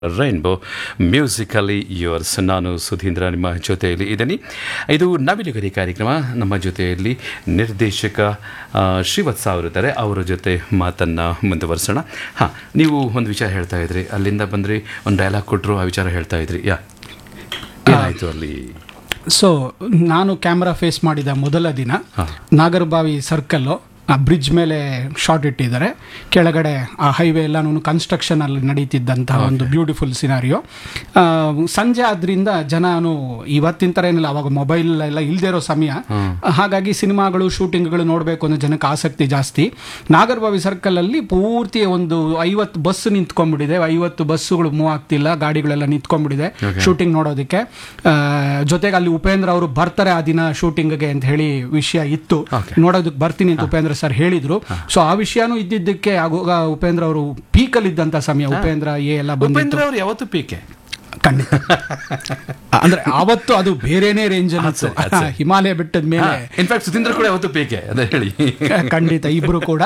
Rainbow musically yours ನಾನು ಸುಧೀಂದ್ರ ನಿಮ್ಮ ಜೊತೆಯಲ್ಲಿ ಇದ್ದೀನಿ ಇದು ನವಿಲುಗರಿ ಕಾರ್ಯಕ್ರಮ ನಮ್ಮ ಜೊತೆಯಲ್ಲಿ ನಿರ್ದೇಶಕ ಆ, ಶ್ರೀವತ್ಸ ಅವರಿದ್ದಾರೆ ಅವರ ಜೊತೆ ಮಾತನ್ನು ಮುಂದುವರಿಸೋಣ ಹಾಂ ನೀವು ಒಂದು ವಿಚಾರ ಹೇಳ್ತಾ ಇದ್ರಿ ಅಲ್ಲಿಂದ ಬಂದ್ರಿ ಒಂದು ಡೈಲಾಗ್ ಕೊಟ್ಟರು ಆ ವಿಚಾರ ಹೇಳ್ತಾ ಇದ್ರಿ ಯಾ ಏನಾಯಿತು ಅಲ್ಲಿ ಸೊ ನಾನು ಕ್ಯಾಮ್ರಾ ಫೇಸ್ ಮಾಡಿದ ಮೊದಲ ದಿನ ಹಾ. ನಾಗರಬಾವಿ ಸರ್ಕಲ್ಲು ಆ ಬ್ರಿಡ್ಜ್ ಮೇಲೆ ಶಾರ್ಟ್ ಇಟ್ಟಿದ್ದಾರೆ ಕೆಳಗಡೆ ಆ ಹೈವೇ ಎಲ್ಲಾನು ಕನ್ಸ್ಟ್ರಕ್ಷನ್ ಅಲ್ಲಿ ನಡೀತಿದ್ದಂತಹ ಒಂದು ಬ್ಯೂಟಿಫುಲ್ ಸಿನಾರಿಯೋ ಸಂಜೆ ಆದ್ರಿಂದ ಜನನು ಇವತ್ತಿನ ಥರ ಏನಿಲ್ಲ ಅವಾಗ ಮೊಬೈಲ್ ಎಲ್ಲ ಇಲ್ಲದೆ ಇರೋ ಸಮಯ ಹಾಗಾಗಿ ಸಿನಿಮಾಗಳು ಶೂಟಿಂಗ್ಗಳು ನೋಡಬೇಕು ಅನ್ನೋ ಜನಕ್ಕೆ ಆಸಕ್ತಿ ಜಾಸ್ತಿ ನಾಗರಬಾವಿ ಸರ್ಕಲ್ ಅಲ್ಲಿ ಪೂರ್ತಿ ಒಂದು ಐವತ್ತು ಬಸ್ ನಿಂತ್ಕೊಂಡ್ಬಿಟ್ಟಿದೆ ಐವತ್ತು ಬಸ್ಸುಗಳು ಮೂವ್ ಆಗ್ತಿಲ್ಲ ಗಾಡಿಗಳೆಲ್ಲ ನಿಂತ್ಕೊಂಡ್ಬಿಟ್ಟಿದೆ ಶೂಟಿಂಗ್ ನೋಡೋದಕ್ಕೆ ಆ, ಜೊತೆಗೆ ಅಲ್ಲಿ ಉಪೇಂದ್ರ ಅವರು ಬರ್ತಾರೆ ಆ ದಿನ ಶೂಟಿಂಗ್ಗೆ ಅಂತ ಹೇಳಿ ವಿಷಯ ಇತ್ತು ನೋಡೋದಕ್ಕೆ ಬರ್ತೀನಿ ಅಂತ ಉಪೇಂದ್ರ ಸರ್ ಹೇಳಿದ್ರು ಸೊ ಆ ವಿಷಯನೂ ಇದ್ದಿದ್ದಕ್ಕೆ ಆಗ ಉಪೇಂದ್ರ ಅವರು ಪೀಕಲ್ ಇದ್ದಂತ ಸಮಯ ಉಪೇಂದ್ರ ಎ ಎಲ್ಲ ಬಂದಿತ್ತು ಉಪೇಂದ್ರ ಅವರು ಯಾವತ್ತು ಪೀಕೆ ಖಂಡಿತ ಅಂದ್ರೆ ಅವತ್ತು ಅದು ಬೇರೆನೇ ರೇಂಜ್ ಸರಿ, ಅದ್ ಸರಿ. ಹಿಮಾಲಯ ಬೆಟ್ಟದ ಮೇಲೆ ಇನ್ಫ್ಯಾಕ್ಟ್ ಸುಧೀಂದ್ರ ಕೂಡ ಯಾವತ್ತು ಪೀಕೆ ಅದೇ ಹೇಳಿ ಖಂಡಿತ ಇಬ್ರು ಕೂಡ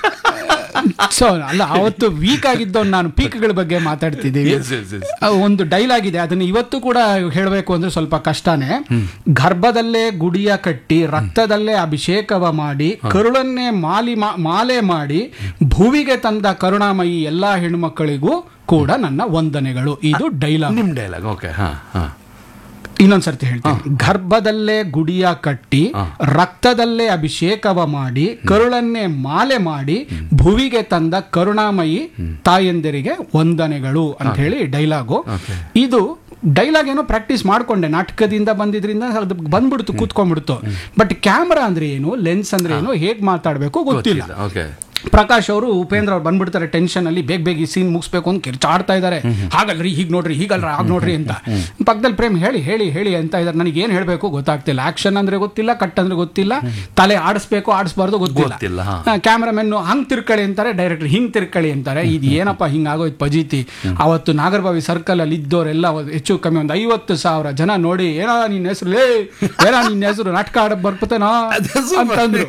ಸೊ ಅಲ್ಲ ಅವತ್ತು ವೀಕ್ ಆಗಿದ್ದವ್ ನಾನು ಪೀಕ್ಗಳ ಬಗ್ಗೆ ಮಾತಾಡ್ತಿದ್ದೀವಿ Yes, yes, yes. ಆ, ಒಂದು ಡೈಲಾಗ್ ಇದೆ ಅದನ್ನ ಇವತ್ತು ಕೂಡ ಹೇಳಬೇಕು ಅಂದ್ರೆ ಸ್ವಲ್ಪ ಕಷ್ಟನೇ ಗರ್ಭದಲ್ಲೇ ಗುಡಿಯ ಕಟ್ಟಿ ರಕ್ತದಲ್ಲೇ ಅಭಿಷೇಕವ ಮಾಡಿ ಕರುಳನ್ನೇ ಮಾಲಿ ಮಾ- ಮಾಲೆ ಮಾಡಿ ಭುವಿಗೆ ತಂದ ಕರುಣಾಮಯಿ ಎಲ್ಲಾ ಹೆಣ್ಮಕ್ಕಳಿಗೂ ಕೂಡ ನನ್ನ ವಂದನೆಗಳು ಇದು ಡೈಲಾಗ್ ನಿಮ್ಮ ಡೈಲಾಗ್ ಓಕೆ ಹಾಂ ಹಾಂ ಇನ್ನೊಂದ್ಸರ್ತಿ ಹೇಳ್ತೀನಿ ಗರ್ಭದಲ್ಲೇ ಗುಡಿಯ ಕಟ್ಟಿ ರಕ್ತದಲ್ಲೇ ಅಭಿಷೇಕವ ಮಾಡಿ ಕರುಳನ್ನೇ ಮಾಲೆ ಮಾಡಿ ಭುವಿಗೆ ತಂದ ಕರುಣಾಮಯಿ ತಾಯಂದಿರಿಗೆ ವಂದನೆಗಳು ಅಂತ ಹೇಳಿ ಡೈಲಾಗು ಇದು ಡೈಲಾಗ್ ಏನೋ ಪ್ರಾಕ್ಟೀಸ್ ಮಾಡ್ಕೊಂಡೆ ನಾಟಕದಿಂದ ಬಂದಿದ್ರಿಂದ ಅದು ಬಂದ್ಬಿಡ್ತು ಕೂತ್ಕೊಂಡ್ಬಿಡ್ತು ಬಟ್ ಕ್ಯಾಮ್ರಾ ಅಂದ್ರೆ ಏನು ಲೆನ್ಸ್ ಅಂದ್ರೆ ಏನು ಹೇಗ್ ಮಾತಾಡ್ಬೇಕು ಗೊತ್ತಿಲ್ಲ ಓಕೆ ಪ್ರಕಾಶ್ ಅವರು ಉಪೇಂದ್ರ ಅವ್ರು ಬಂದ್ಬಿಡ್ತಾರೆ ಟೆನ್ಷನ್ ಅಲ್ಲಿ ಬೇಗ ಬೇಗ ಈ ಸೀನ್ ಮುಗಿಸ್ಬೇಕು ಅಂತ ಕಿರ್ಚಾಡ್ತಾ ಇದ್ದಾರೆ ಹಾಗಲ್ರಿ ಹೀಗ್ ನೋಡ್ರಿ ಹೀಗಲ್ರ ಹಾಗೆ ನೋಡ್ರಿ ಅಂತ ಪಕ್ಕದಲ್ಲಿ ಪ್ರೇಮ್ ಹೇಳಿ ಹೇಳಿ ಹೇಳಿ ಅಂತ ಇದ್ದಾರೆ ನನಗೆ ಏನ್ ಹೇಳ್ಬೇಕು ಗೊತ್ತಾಗ್ತಿಲ್ಲ ಆಕ್ಷನ್ ಅಂದ್ರೆ ಗೊತ್ತಿಲ್ಲ ಕಟ್ ಅಂದ್ರೆ ಗೊತ್ತಿಲ್ಲ ತಲೆ ಆಡಿಸ್ಬೇಕು ಆಡಿಸ್ಬಾರ್ದು ಗೊತ್ತಿಲ್ಲ, ಗೊತ್ತಿಲ್ಲ ಹಾ. ಕ್ಯಾಮ್ರಾಮನ್ ಹಂಗ್ ತಿರ್ಕಳಿ ಅಂತಾರೆ ಡೈರೆಕ್ಟರ್ ಹಿಂಗ್ ತಿರ್ಕಳಿ ಅಂತಾರೆ ಇದು ಏನಪ್ಪ ಹಿಂಗ್ ಆಗೋಯ್ತು ಪಜೀತಿ ಅವತ್ತು ನಾಗರಬಾವಿ ಸರ್ಕಲ್ ಅಲ್ಲಿ ಇದ್ದವರೆಲ್ಲ ಹೆಚ್ಚು ಕಮ್ಮಿ ಒಂದು ಐವತ್ತು ಸಾವಿರ ಜನ ನೋಡಿ ಏನೋ ನಿನ್ನ ಹೆಸರು ಲೇ ಏನೋ ನಿನ್ನ ಹೆಸರು ನಾಟಕ ಆಡಕ್ ಬರ್ಪತೇನೋ ಅಂತಂದ್ರು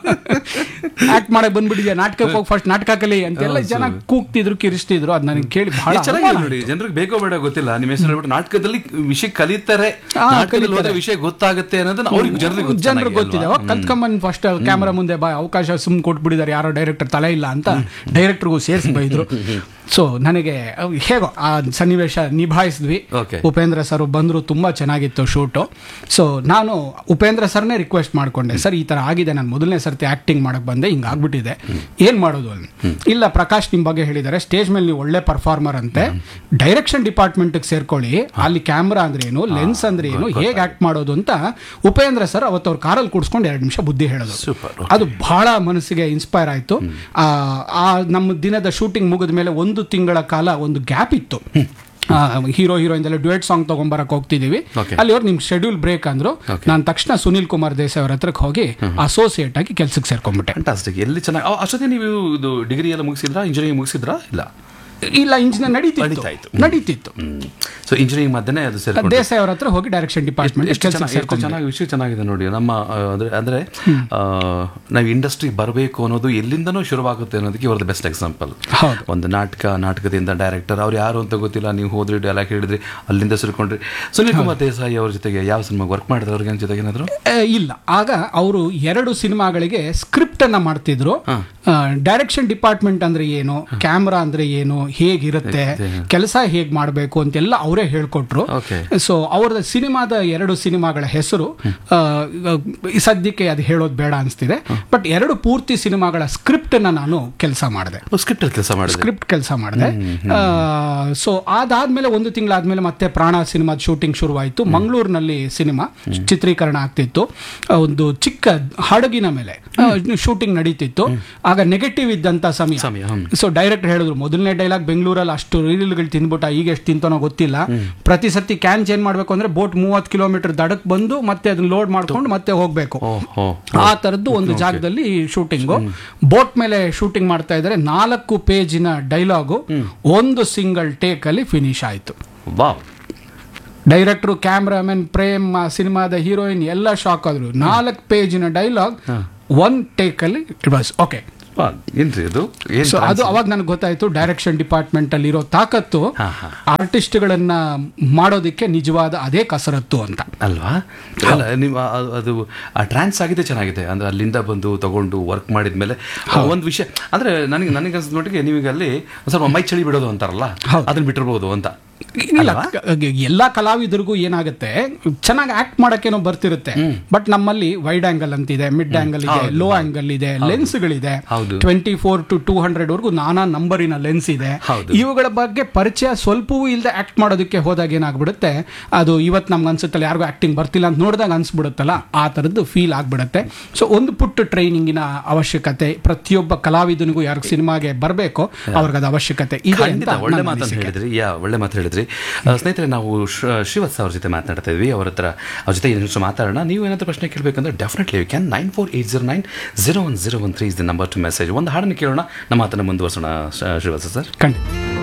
ಆಕ್ಟ್ ಮಾಡಕ್ ಬಂದ್ಬಿಟ್ಟಿದ್ಯಾ ನಾಟಕಕ್ಕೆ ಹೋಗಿ ಫಸ್ಟ್ ನಾಟಕ ಕಲಿ ಅಂತೆಲ್ಲ ಜನ ಕೂಗ್ತಿದ್ರು ಕಿರಿಸ್ತಿದ್ರು ಅದ್ ನನಗೆ ಕೇಳಿ ಬಹಳ ಇದು ಚೆನ್ನಾಗಿದೆ ಅವಮಾನ ನೋಡಿ ಜನರಿಗೆ ಬೇಕೋ ಬೇಡ ಗೊತ್ತಿಲ್ಲ ನಿಮ್ಮ ಹೆಸರು ಹೇಳ್ಬಿಟ್ಟು ನಾಟಕದಲ್ಲಿ ವಿಷಯ ಕಲಿತಾರೆ ಹಾ, ನಾಟಕದಲ್ಲಿ ಹೋದ್ರೆ ಕಲಿತಾರೆ. ವಿಷಯ ಗೊತ್ತಾಗುತ್ತೆ ಅನ್ನೋದನ್ನ ಅವ್ರಿಗೆ ಜನರಿಗೆ ಗೊತ್ತು ಜನರು ಚೆನ್ನಾಗಿ ಗೊತ್ತಿದೆ ಅಲ್ವಾ? ಅವಾಗ ಕಲ್ತ್ಕೊಂಬಂದ್ ಫಸ್ಟ್ ಕ್ಯಾಮ್ರಾ ಮುಂದೆ ಬಾ ಅವಕಾಶ ಸುಮ್ ಕೊಟ್ಬಿಟ್ಟಿದ್ದಾರೆ ಯಾರೋ ಡೈರೆಕ್ಟರ್ ತಲೆ ಇಲ್ಲ ಅಂತ ಡೈರೆಕ್ಟರ್ಗೂ ಸೇರಿಸಿ ಬೈದ್ರು ಸೊ ನನಗೆ ಅವ್ ಹೇಗೋ ಆ ಸನ್ನಿವೇಶ ನಿಭಾಯಿಸಿದ್ವಿ Okay. ಉಪೇಂದ್ರ ಸರ್ ಬಂದ್ರು ತುಂಬಾ ಚೆನ್ನಾಗಿತ್ತು ಶೂಟು ಸೊ ನಾನು ಉಪೇಂದ್ರ ಸರ್ನೇ ರಿಕ್ವೆಸ್ಟ್ ಮಾಡ್ಕೊಂಡೆ ಸರ್ ಈ ತರ ಆಗಿದೆ ನಾನು ಮೊದಲನೇ ಸರ್ತಿ ಆಕ್ಟಿಂಗ್ ಮಾಡಕ್ ಬಂದೆ ಹಿಂಗ್ ಆಗ್ಬಿಟ್ಟಿದೆ ಏನ್ ಮಾಡೋದು ಅಂತ ಇಲ್ಲ ಪ್ರಕಾಶ್ ನಿಮ್ ಬಗ್ಗೆ ಹೇಳಿದ್ದಾರೆ ಸ್ಟೇಜ್ ಮೇಲೆ ನೀವು ಒಳ್ಳೆ ಪರ್ಫಾರ್ಮರ್ ಅಂತೆ ಡೈರೆಕ್ಷನ್ ಡಿಪಾರ್ಟ್ಮೆಂಟ್ ಸೇರ್ಕೊಳ್ಳಿ ಅಲ್ಲಿ ಕ್ಯಾಮ್ರಾ ಅಂದ್ರೆ ಏನು ಲೆನ್ಸ್ ಅಂದ್ರೆ ಏನು ಹೇಗೆ ಆಕ್ಟ್ ಮಾಡೋದು ಅಂತ ಉಪೇಂದ್ರ ಸರ್ ಅವತ್ತು ಅವ್ರ ಕಾರಲ್ಲಿ ಕೂಡ್ಸ್ಕೊಂಡು ಎರಡು ನಿಮಿಷ ಬುದ್ಧಿ ಹೇಳೋದು Super. ಅದು ಬಹಳ ಮನಸ್ಸಿಗೆ ಇನ್ಸ್ಪೈರ್ ಆಯ್ತು ಆ ಆ ನಮ್ಮ ದಿನದ ಶೂಟಿಂಗ್ ಮುಗಿದ ಮೇಲೆ ಒಂದು ತಿಂಗಳ ಕಾಲ ಒಂದು ಗ್ಯಾಪ್ ಇತ್ತು ಹೀರೋ ಹೀರೋಯಿನ್ ಎಲ್ಲ ಡ್ಯುಯೆಟ್ ಸಾಂಗ್ ತಗೊಂಬರಕ್ ಹೋಗ್ತಿದೀವಿ Okay. ಅಲ್ಲಿ ಅವ್ರು ನಿಮ್ ಶೆಡ್ಯೂಲ್ ಬ್ರೇಕ್ ಅಂದ್ರು Okay. ನಾನು ತಕ್ಷಣ ಸುನಿಲ್ ಕುಮಾರ್ ದೇಸಾಯಿ ಅವ್ರ ಹತ್ರಕ್ಕೆ ಹೋಗಿ ಅಸೋಸಿಯೇಟ್ ಆಗಿ ಕೆಲ್ಸಕ್ಕೆ ಸೇರ್ಕೊಂಡ್ಬಿಟ್ಟೆ ಫ್ಯಾಂಟಾಸ್ಟಿಕ್ ಎಲ್ಲಿ ಚೆನ್ನಾಗಿ ಅಷ್ಟೊತ್ತಿಗೆ ನೀವು ಇದು ಡಿಗ್ರಿ ಎಲ್ಲ ಮುಗಿಸಿದ್ರಾ ಇಂಜಿನಿಯರಿಂಗ್ ಮುಗಿಸಿದ್ರಾ ಇಲ್ಲ ಇಲ್ಲ ಇಂಜಿನಿಯರ್ ನಡೀತಾ ನಡೀತಿತ್ತು ಇತ್ತು. ನಡೀತಿತ್ತು ಸೊ ಇಂಜಿನಿಯರಿಂಗ್ ಮಧ್ಯೆ ಅದು ಸೇರ್ಕೊಂಡು ದೇಸಾಯಿ ಅವ್ರ ಹತ್ರ ಹೋಗಿ ಡೈರೆಕ್ಷನ್ ಡಿಪಾರ್ಟ್ಮೆಂಟ್ ಎಷ್ಟು ಚೆನ್ನಾಗಿ ಎಷ್ಟು ಚೆನ್ನಾಗಿ ವಿಷಯ ಚೆನ್ನಾಗಿದೆ ನೋಡಿ ನಮ್ಮ ಆ, ಅಂದ್ರೆ ಅಂದ್ರೆ ಆ, ನಾವು ಇಂಡಸ್ಟ್ರಿ ಬರಬೇಕು ಅನ್ನೋದು ಎಲ್ಲಿಂದನೂ ಶುರುವಾಗುತ್ತೆ ಅನ್ನೋದಕ್ಕೆ ಇವ್ರದ್ದು ಬೆಸ್ಟ್ ಎಕ್ಸಾಂಪಲ್ ಹೌದು ಒಂದು ನಾಟಕ ನಾಟಕದಿಂದ ಡೈರೆಕ್ಟರ್ ಅವ್ರು ಯಾರು ಅಂತ ಗೊತ್ತಿಲ್ಲ ನೀವು ಹೋದ್ರಿ ಡೈಲಾಗ್ ಹೇಳಿದ್ರಿ ಅಲ್ಲಿಂದ ಸುರ್ಕೊಂಡ್ರಿ ಸುನೀಲ್ ಕುಮಾರ್ ದೇಸಾಯಿ ಅವ್ರ ಜೊತೆಗೆ ಯಾವ ಸಿನಿಮಾ ವರ್ಕ್ ಮಾಡಿದ್ರೆ ಅವ್ರಿಗೆ ಜೊತೆಗೆ ಏನಾದ್ರು ಆ, ಇಲ್ಲ ಆಗ ಅವರು ಎರಡು ಸಿನಿಮಾಗಳಿಗೆ ಸ್ಕ್ರಿಪ್ಟ್ ಅನ್ನ ಮಾಡ್ತಿದ್ರು ಡೈರೆಕ್ಷನ್ ಡಿಪಾರ್ಟ್ಮೆಂಟ್ ಅಂದ್ರೆ ಏನು ಕ್ಯಾಮ್ರಾ ಅಂದ್ರೆ ಏನು ಹೇಗಿರುತ್ತೆ ಕೆಲಸ ಹೇಗ್ ಮಾಡಬೇಕು ಅಂತೆಲ್ಲ ಅವರೇ ಹೇಳ್ಕೊಟ್ರು Okay. ಸೊ ಅವ್ರ ಸಿನಿಮಾದ ಎರಡು ಸಿನಿಮಾಗಳ ಹೆಸರು ಆ, ಈ ಸದ್ಯಕ್ಕೆ ಅದು ಹೇಳೋದು ಬೇಡ ಅನಿಸ್ತಿದೆ ಬಟ್ ಎರಡು ಪೂರ್ತಿ ಸಿನಿಮಾಗಳ ಸ್ಕ್ರಿಪ್ಟ್ ಅನ್ನ ನಾನು ಕೆಲಸ ಮಾಡಿದೆ ಸ್ಕ್ರಿಪ್ಟ್ ಅಲ್ಲಿ ಕೆಲಸ ಮಾಡಿದ್ರೆ ಸ್ಕ್ರಿಪ್ಟ್ ಕೆಲಸ ಮಾಡಿದೆ ಸೊ ಅದಾದ್ಮೇಲೆ ಒಂದು ತಿಂಗಳಾದ್ಮೇಲೆ ಮತ್ತೆ ಪ್ರಾಣ ಸಿನಿಮಾದ ಶೂಟಿಂಗ್ ಶುರುವಾಯಿತು ಮಂಗಳೂರಿನಲ್ಲಿ ಸಿನಿಮಾ ಚಿತ್ರೀಕರಣ ಆಗ್ತಿತ್ತು ಆ, ಒಂದು ಚಿಕ್ಕ ಹಡಗಿನ ಮೇಲೆ ಶೂಟಿಂಗ್ ನಡೀತಿತ್ತು ಆಗ ನೆಗೆಟಿವ್ ಇದ್ದಂತ ಸಮಯ ಸಮಯ, ಹ್ಮ್. ಸೊ ಡೈರೆಕ್ಟ್ ಹೇಳಿದ್ರು ಮೊದಲನೇ ಡೈಲಾಗ್ ಬೆಂಗಳೂರಲ್ಲಿ ಅಷ್ಟು ರೀಲ್ಗಳು ತಿಂದ್ಬಿಟ್ಟ ಈಗ ಎಷ್ಟು ತಿಂತಾನೋ ಗೊತ್ತಿಲ್ಲ ಪ್ರತಿ ಸರ್ತಿ ಕ್ಯಾನ್ ಚೇಂಜ್ ಮಾಡ್ಬೇಕು ಅಂದ್ರೆ ಬೋಟ್ ಮೂವತ್ತು ಕಿಲೋಮೀಟರ್ ದಡಕ್ ಬಂದು ಮತ್ತೆ ಅದನ್ನ ಲೋಡ್ ಮಾಡ್ಕೊಂಡು ಮತ್ತೆ ಹೋಗ್ಬೇಕು ಓಹೋ ಆ ತರದ್ದು ಒಂದು ಜಾಗದಲ್ಲಿ ಶೂಟಿಂಗು ಬೋಟ್ ಮೇಲೆ ಶೂಟಿಂಗ್ ಮಾಡ್ತಾ ಇದ್ದಾರೆ ನಾಲ್ಕು ಪೇಜಿನ ಡೈಲಾಗು ಒಂದು ಸಿಂಗಲ್ ಟೇಕ್ ಅಲ್ಲಿ ಫಿನಿಶ್ ಆಯ್ತು ವಾವ್ ಡೈರೆಕ್ಟರ್ ಕ್ಯಾಮ್ರಾಮನ್ ಪ್ರೇಮ್ ಆ ಸಿನಿಮಾದ ಹೀರೋಯಿನ್ ಎಲ್ಲ ಶಾಕ್ ಆದ್ರು ನಾಲ್ಕು ಪೇಜಿನ ಡೈಲಾಗ್ ಒನ್ ಟೇಕ್ ಅಲ್ಲಿ ಇಟ್ ವಾಸ್ ಓಕೆ ವಾ, ಏನ್ರಿ ಅದು ಏನ್ ಸೊ ಅದು ಅವಾಗ ನನಗೆ ಗೊತ್ತಾಯ್ತು ಡೈರೆಕ್ಷನ್ ಡಿಪಾರ್ಟ್ಮೆಂಟ್ ಅಲ್ಲಿ ಇರೋ ತಾಕತ್ತು ಹಾ, ಹಾ. ಆರ್ಟಿಸ್ಟ್ಗಳನ್ನ ಮಾಡೋದಕ್ಕೆ ನಿಜವಾದ ಅದೇ ಕಸರತ್ತು ಅಂತ ಅಲ್ವಾ ಅಲ್ಲ ನಿಮ್ಮ ಆ- ಅದು ಆ ಟ್ರಾನ್ಸ್ ಆಗಿದೆ ಚೆನ್ನಾಗಿದೆ ಅಂದ್ರೆ ಅಲ್ಲಿಂದ ಬಂದು ತಗೊಂಡು ವರ್ಕ್ ಮಾಡಿದ್ಮೇಲೆ ಒಂದು ವಿಷಯ ಅಂದ್ರೆ ನನಗೆ ನನಗೆ ಅನ್ಸಿದ ಮಟ್ಟಿಗೆ ನೀವೀಗ ಅಲ್ಲಿ ಒಂದ್ ಸ್ವಲ್ಪ ಮೈ ಚಳಿ ಬಿಡೋದು ಅಂತಾರಲ್ಲ ಅದನ್ನ ಬಿಟ್ಟಿರ್ಬೋದು ಅಂತ ಇಲ್ಲ ಕ- ಎಲ್ಲಾ ಕಲಾವಿದರಿಗೂ ಏನಾಗುತ್ತೆ ಚೆನ್ನಾಗಿ ಆಕ್ಟ್ ಮಾಡಕ್ಕೇನೋ ಬರ್ತಿರುತ್ತೆ ಬಟ್ ನಮ್ಮಲ್ಲಿ ವೈಡ್ ಆಂಗಲ್ ಅಂತಿದೆ ಮಿಡ್ ಆಂಗಲ್ ಇದೆ ಲೋ ಆಂಗಲ್ ಇದೆ ಲೆನ್ಸ್ಗಳಿದೆ ಹೌದು. Twenty four to two hundred ವರೆಗೂ ನಾನಾ ನಂಬರಿನ ಲೆನ್ಸ್ ಇದೆ ಹೌದು. ಇವುಗಳ ಬಗ್ಗೆ ಪರಿಚಯ ಸ್ವಲ್ಪವೂ ಇಲ್ಲದೆ ಆಕ್ಟ್ ಮಾಡೋದಕ್ಕೆ ಹೋದಾಗ ಏನಾಗ್ಬಿಡುತ್ತೆ ಅದು ಇವತ್ತು ನಮ್ಗೆ ಅನ್ಸುತ್ತಲ್ಲ ಯಾರಿಗೂ ಆಕ್ಟಿಂಗ್ ಬರ್ತಿಲ್ಲ ಅಂತ ನೋಡಿದಾಗ ಅನ್ಸ್ಬಿಡುತ್ತಲ್ಲ ಆ ಥರದ್ದು ಫೀಲ್ ಆಗ್ಬಿಡುತ್ತೆ ಸೊ ಒಂದು ಪುಟ್ಟ ಟ್ರೈನಿಂಗಿನ ಅವಶ್ಯಕತೆ ಪ್ರತಿಯೊಬ್ಬ ಕಲಾವಿದನಿಗೂ ಯಾರು ಸಿನಿಮಾಗೆ ಬರಬೇಕೋ ಅವ್ರಿಗೆ ಅದು ಅವಶ್ಯಕತೆ ಇದೆ ಅಂತ ಖಂಡಿತ ಒಳ್ಳೆ ನನ್ನ ಮಾತನ್ನು ಅನಿಸಿಕೆ. ಹೇಳಿದ್ರಿ ಯಾ ಒಳ್ಳೆ ಮಾತು ಹೇಳಿದ್ರಿ ಆ, ಸ್ನೇಹಿತರೆ ನಾವು ಶ್ರ- ಶ್ರೀವತ್ಸ ಅವ್ರ ಜೊತೆ ಮಾತನಾಡ್ತಾ ಇದ್ವಿ ಅವ್ರ ಹತ್ರ ಅವ್ರ ಜೊತೆ ಇನ್ನಷ್ಟು ಮಾತಾಡೋಣ ನೀವು ಏನಾದರೂ ಪ್ರಶ್ನೆ ಕೇಳಬೇಕಂದ್ರೆ definitely you can nine four eight zero nine zero one zero one three is the number to message ಒಂದು ಹಾಡನ್ನು ಕೇಳೋಣ ನಮ್ಮ ಮಾತನ್ನು ಮುಂದುವರ್ಸೋಣ ಶ್ರೀ- ಶ್ರೀವತ್ಸ ಸರ್ ಖಂಡಿತ